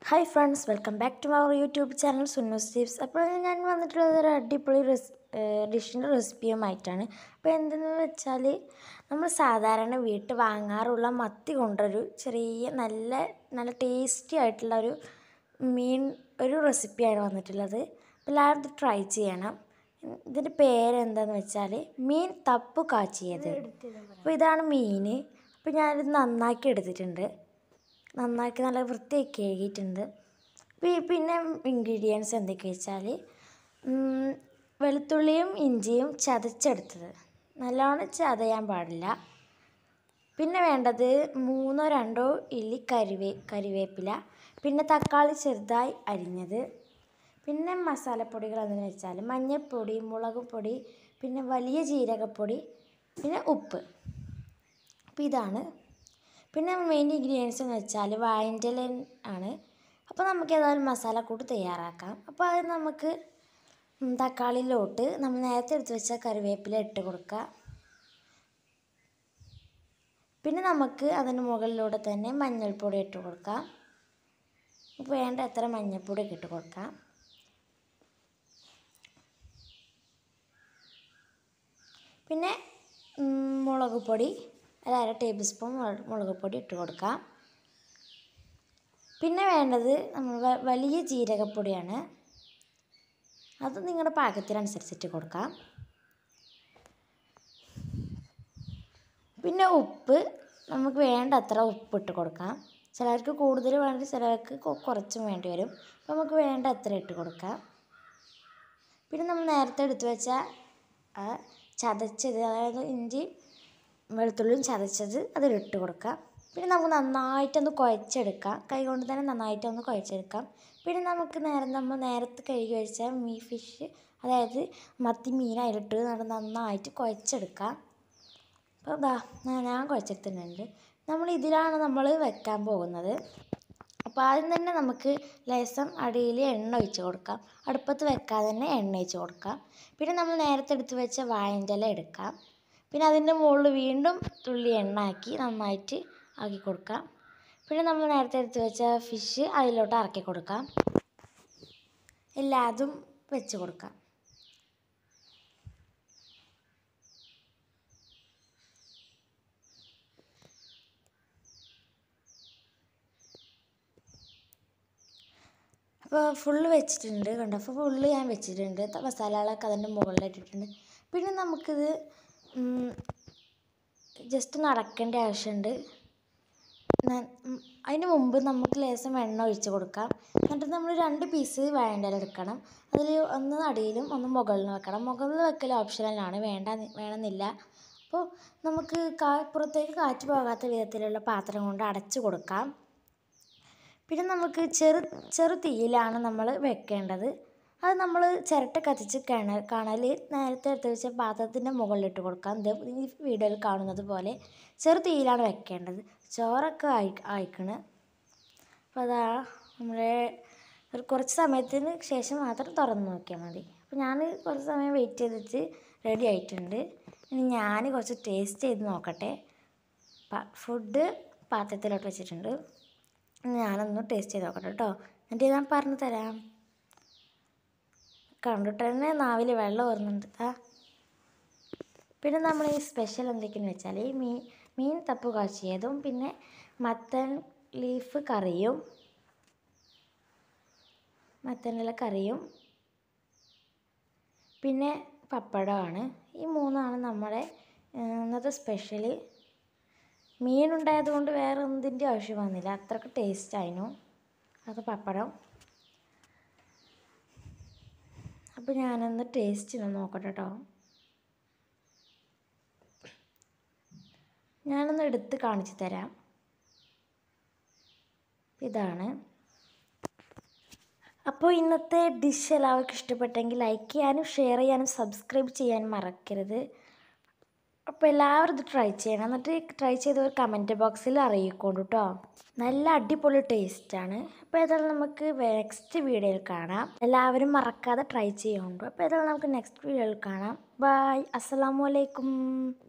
hi friends welcome back to our YouTube channel സുന്നൂസ് tips അപ്പോൾ ഞാൻ വന്നിട്ടുള്ളത് ഒരു അടിപൊളി റെസ് ഡിഷിൻ്റെ റെസിപ്പിയുമായിട്ടാണ് അപ്പോൾ എന്തെന്ന് വെച്ചാൽ നമ്മൾ സാധാരണ വീട്ടിൽ വാങ്ങാറുള്ള മത്തി കൊണ്ടൊരു ചെറിയ നല്ല നല്ല ടേസ്റ്റി ആയിട്ടുള്ള ഒരു മീൻ ഒരു റെസിപ്പിയാണ് വന്നിട്ടുള്ളത് അപ്പോൾ എല്ലാവരും ഇത് ട്രൈ ചെയ്യണം ഇതിൻ്റെ പേരെന്താന്ന് വെച്ചാൽ മീൻ തപ്പ് കാച്ചിയത് അപ്പോൾ ഇതാണ് മീൻ അപ്പോൾ ഞാനിത് നന്നാക്കി എടുത്തിട്ടുണ്ട് നന്നാക്കി നല്ല വൃത്തിയാക്കി കഴുകിയിട്ടുണ്ട് പി- പിന്നെ ഇൻഗ്രീഡിയൻസ് എന്തൊക്കെയാ വെച്ചാൽ ഉം, വെളുത്തുള്ളിയും ഇഞ്ചിയും ചതച്ചെടുത്തത് നല്ലോണം ചതയാൻ പാടില്ല പിന്നെ വേണ്ടത് മൂന്നോ രണ്ടോ ഇല്ലി കരിവേ കരിവേപ്പില പിന്നെ തക്കാളി ചെറുതായി അരിഞ്ഞത് പിന്നെ മസാലപ്പൊടികൾ എന്ന് വെച്ചാൽ മഞ്ഞൾപ്പൊടി മുളക് പൊടി പിന്നെ വലിയ ജീരകപ്പൊടി പിന്നെ ഉപ്പ് അപ്പോൾ ഇതാണ് പിന്നെ മെയിൻ ഇൻഗ്രീഡിയൻസ് എന്ന് വെച്ചാൽ വാഴൻ്റെ ഇല ആണ് അപ്പോൾ നമുക്ക് ഏതായാലും മസാലക്കൂട്ട് തയ്യാറാക്കാം അപ്പോൾ അത് നമുക്ക് ഉം, തക്കാളിയിലോട്ട് നമ്മൾ നേരത്തെ എടുത്ത് വെച്ച കറിവേപ്പില ഇട്ട് കൊടുക്കുക പിന്നെ നമുക്ക് അതിന് മുകളിലൂടെ തന്നെ മഞ്ഞൾപ്പൊടി ഇട്ട് കൊടുക്കാം ഇപ്പോൾ വേണ്ട എത്ര മഞ്ഞൾപ്പൊടി ഒക്കെ ഇട്ട് കൊടുക്കാം പിന്നെ ഉം, മുളക് പൊടി ഒരു അര ടേബിൾ സ്പൂൺ മുള- മുളക് പൊടി ഇട്ട് കൊടുക്കാം പിന്നെ വേണ്ടത് നമ്മൾ വ- വലിയ ജീരകപ്പൊടിയാണ് അത് നിങ്ങളുടെ പാകത്തിനനുസരിച്ചിട്ട് കൊടുക്കാം പിന്നെ ഉപ്പ് നമുക്ക് വേണ്ട അത്ര ഉപ്പ് ഇട്ട് കൊടുക്കാം ചിലർക്ക് കൂടുതൽ വേണ്ടി ചിലർക്ക് കൊ- കുറച്ചും വേണ്ടി വരും അപ്പോൾ നമുക്ക് വേണ്ട അത്ര ഇട്ട് കൊടുക്കാം പിന്നെ നമ്മൾ നേരത്തെ എടുത്തു വെച്ച ആ ചതച്ചത് അതായത് ഇഞ്ചി വെളുത്തുള്ളിയും ചതച്ചത് അതിലിട്ട് കൊടുക്കാം പിന്നെ നമുക്ക് നന്നായിട്ടൊന്ന് കുഴച്ചെടുക്കാം കൈ കൊണ്ട് തന്നെ നന്നായിട്ടൊന്ന് കുഴച്ചെടുക്കാം പിന്നെ നമുക്ക് നേരെ നമ്മൾ നേരത്തെ കഴുകി വെച്ച മീ ഫിഷ് അതായത് മത്തി മീൻ അതിലിട്ട് നല്ല നന്നായിട്ട് കുഴച്ചെടുക്കാം അപ്പോൾ ദാ ഞാൻ ഞാൻ കുഴച്ചെടുത്തിട്ടുണ്ട് നമ്മൾ ഇതിലാണ് നമ്മൾ വെക്കാൻ പോകുന്നത് അപ്പോൾ ആദ്യം തന്നെ നമുക്ക് ലേശം അടിയിൽ എണ്ണ ഒഴിച്ച് കൊടുക്കാം അടുപ്പത്ത് വെക്കാതെ തന്നെ എണ്ണ ഒഴിച്ച് കൊടുക്കാം പിന്നെ നമ്മൾ നേരത്തെ എടുത്ത് വെച്ച വാഴൻ്റെ ഇല എടുക്കാം പിന്നെ അതിൻ്റെ മുകളിൽ വീണ്ടും തുള്ളി എണ്ണ ആക്കി നന്നായിട്ട് ആക്കി കൊടുക്കാം പിന്നെ നമ്മൾ നേരത്തെ എടുത്ത് വെച്ച ഫിഷ് അതിലോട്ട് ഇറക്കി കൊടുക്കാം എല്ലാതും വെച്ച് കൊടുക്കാം അപ്പോൾ ഫുള്ള് വെച്ചിട്ടുണ്ട് കണ്ടോ അപ്പോൾ ഫുള്ള് ഞാൻ വെച്ചിട്ടുണ്ട് ത- മസാലകളൊക്കെ അതിൻ്റെ മുകളിലിട്ടിട്ടുണ്ട് പിന്നെ നമുക്കിത് ജസ്റ്റ് ഒന്ന് അടക്കേണ്ട ആവശ്യമുണ്ട് ന- ഉം, അതിന് മുമ്പ് നമുക്ക് ലേശം എണ്ണ ഒഴിച്ച് കൊടുക്കാം എന്നിട്ട് നമ്മൾ രണ്ട് പീസ് വേണ്ട എടുക്കണം അതിൽ ഒന്ന് അടിയിലും ഒന്ന് മുകളിലും വെക്കണം മുകളിൽ വെക്കൽ ഓപ്ഷനലാണ് വേണ്ട വേണമെന്നില്ല അപ്പോൾ നമുക്ക് കാ പുറത്തേക്ക് കാറ്റ് പോകാത്ത വിധത്തിലുള്ള പാത്രം കൊണ്ട് അടച്ചു കൊടുക്കാം പിന്നെ നമുക്ക് ചെറു ചെറു തീയിലാണ് നമ്മൾ വെക്കേണ്ടത് അത് നമ്മൾ ചിരട്ട കത്തിച്ച് കണ കണൽ നേരത്തെ എടുത്ത് വെച്ച പാത്രത്തിൻ്റെ മുകളിലിട്ട് കൊടുക്കാം ഇത് ഈ വീഡിയോയിൽ കാണുന്നത് പോലെ ചെറു തീയിലാണ് വെക്കേണ്ടത് ചോറൊക്കെ ആയി ആയിക്കണ് അപ്പോൾ അതാ നമ്മളെ ഒരു കുറച്ച് സമയത്തിന് ശേഷം മാത്രം തുറന്ന് നോക്കിയാൽ മതി അപ്പോൾ ഞാൻ കുറച്ച് സമയം വെയിറ്റ് ചെയ്തിട്ട് റെഡി ആയിട്ടുണ്ട് ഇനി ഞാൻ കുറച്ച് ടേസ്റ്റ് ചെയ്ത് നോക്കട്ടെ പ- ഫുഡ് പാത്രത്തിലോട്ട് വെച്ചിട്ടുണ്ട് ഞാനൊന്ന് ടേസ്റ്റ് ചെയ്ത് നോക്കട്ടെ കേട്ടോ എന്നിട്ട് ഞാൻ പറഞ്ഞു തരാം കണ്ടിട്ട് തന്നെ നാവിൽ വെള്ളം വരുന്നുണ്ട് ആ പിന്നെ നമ്മൾ ഈ സ്പെഷ്യൽ എന്തൊക്കെയെന്ന് വെച്ചാൽ ഈ മീൻ മീൻ തപ്പ് കാച്ചിയതും പിന്നെ മത്തൻ ലീഫ് കറിയും മത്തനില കറിയും പിന്നെ പപ്പടമാണ് ഈ മൂന്നാണ് നമ്മുടെ ഏഹ്, ഇന്നത്തെ സ്പെഷ്യൽ മീനുണ്ടായത് കൊണ്ട് വേറെ എന്തിൻ്റെ ആവശ്യം വന്നില്ല അത്രക്ക് ടേസ്റ്റ് ആയിരുന്നു അത് പപ്പടം അപ്പോൾ ഞാനൊന്ന് ടേസ്റ്റ് ചെയ്ത് നോക്കട്ടെ കേട്ടോ ഞാനൊന്ന് എടുത്ത് കാണിച്ചു തരാം ഇതാണ് അപ്പോൾ ഇന്നത്തെ ഡിഷ് എല്ലാവർക്കും ഇഷ്ടപ്പെട്ടെങ്കിൽ ലൈക്ക് ചെയ്യാനും ഷെയർ ചെയ്യാനും സബ്സ്ക്രൈബ് ചെയ്യാനും മറക്കരുത് അപ്പോൾ എല്ലാവരും ഇത് ട്രൈ ചെയ്യണം എന്നിട്ട് ട്രൈ ചെയ്തവർ കമൻറ്റ് ബോക്സിൽ അറിയിക്കോളൂ കേട്ടോ നല്ല അടിപൊളി ടേസ്റ്റാണ് അപ്പോൾ ഏതായാലും നമുക്ക് നെക്സ്റ്റ് വീഡിയോയിൽ കാണാം എല്ലാവരും മറക്കാതെ ട്രൈ ചെയ്യുന്നുണ്ട് അപ്പോൾ ഏതായാലും നമുക്ക് നെക്സ്റ്റ് വീഡിയോയിൽ കാണാം ബായ് അസ്സലാമു അലൈക്കും